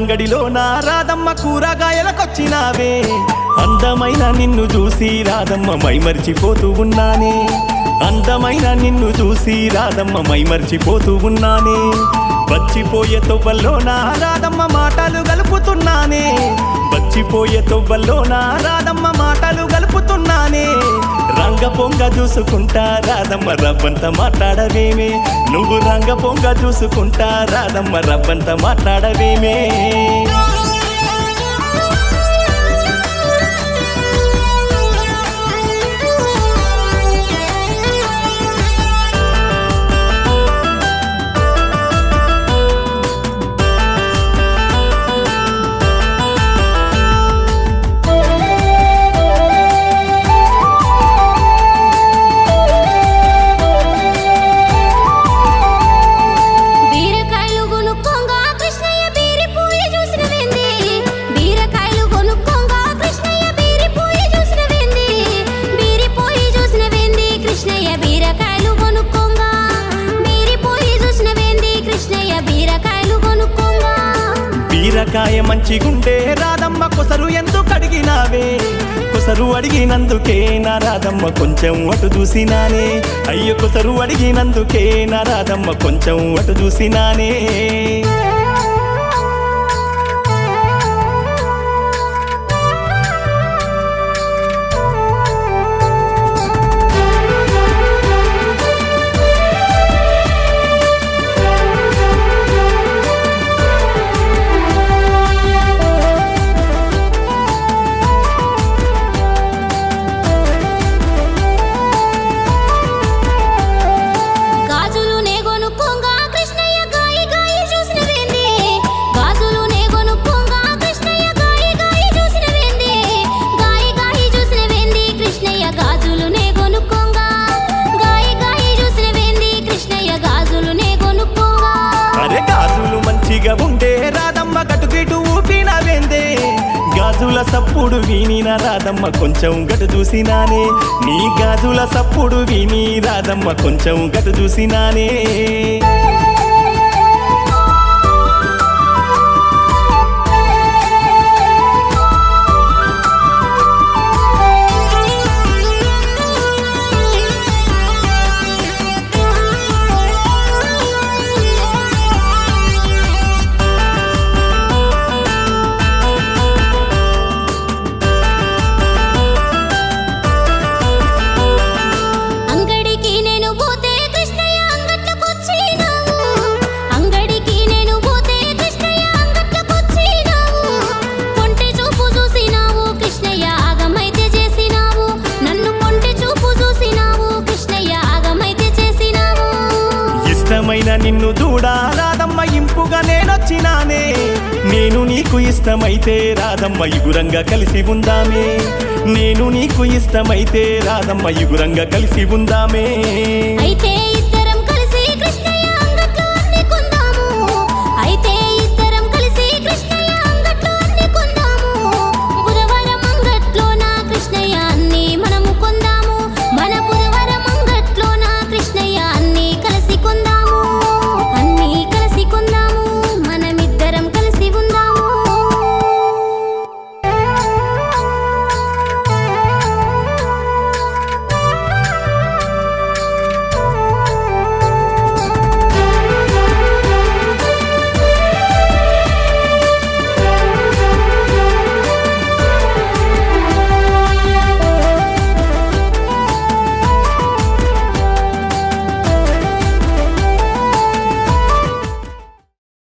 అంగడిలో నా రాధమ్మ కూరగాయలకొచ్చినావే అందమైన నిన్ను చూసి రాధమ్మ మైమరిచిపోతూ ఉన్నానే అందమైన నిన్ను చూసి రాధమ్మ మైమరిచిపోతూ ఉన్నానే వచ్చిపోయే తొవ్వల్లో నా రాధమ్మ మాటలు గలుపుతున్నానే వచ్చిపోయే తొవ్వల్లో నా రాధమ్మ మాటలు గలుపుతున్నానే రంగ పొంగ చూసుకుంటా రాధమ్మ రవ్వంత మాట్లాడవేమే నువ్వు రంగ పొంగ చూసుకుంటా రాధమ్మ రవ్వంత మాట్లాడవేమే బీరకాయలు కొనుక్కోంగా కృష్ణయ్య బీరిపోయి చూసినవేంది బీరకాయలు కొనుక్కోంగా కృష్ణయ్య బీరిపోయి చూసినవేంది బీరిపోయి చూసినవేంది కృష్ణయ్య బీరకాయలు కొనుక్కోంగా బీరిపోయి చూసినవేంది కృష్ణయ్య బీరకాయలు కొనుక్కోంగా బీరకాయ మంచిగుండే రాధమ్మ కొసరు ఎందుకు అడిగినావే కొసరు అడిగినందుకే నా రాధమ్మ కొంచెం అటు చూసినానే అయ్యో కొసరు అడిగినందుకే నా రాధమ్మ కొంచెం అటు చూసినానే గాజులు నే కొనుక్కోంగా కృష్ణయ్య గాయి గాయి చూసినవేంది గాజులు నే కొనుక్కోంగా కృష్ణయ్య గాయి గాయి చూసినవేంది గాయి గాయి చూసినవేంది కృష్ణయ్య గాజులు నే కొనుక్కోంగా గాయి గాయి చూసినవేంది కృష్ణయ్య గాజులు నే కొనుక్కోంగా అరే గాజులు మంచిగా ఉండే రాధమ్మ గటుగిటు ఊపినవేందే గాజుల సప్పుడు వినిన రాధమ్మ కొంచెం గటు చూసినానే నీ గాజుల సప్పుడు విని రాధమ్మ కొంచెం గటు చూసినానే అంగడికి నేను పోతే కృష్ణయ్య అంగట్లకొచ్చినావు అంగడికి నేను పోతే కృష్ణయ్య అంగట్లకొచ్చినావు కొంటె చూపు చూసినావు కృష్ణయ్య ఆగమైతే చేసినావు నన్ను కొంటె చూపు చూసినావు కృష్ణయ్య ఆగమైతే చేసినావు ఇష్టమైన నిన్ను చూడా రాధమ్మ ఇంపుగా నేనొచ్చినానే నేను నీకు ఇష్టమైతే రాధమ్మ ఇగురంగా కలిసి ఉందామే నేను నీకు ఇష్టమైతే రాధమ్మ ఇగురంగా కలిసి ఉందామే అయితే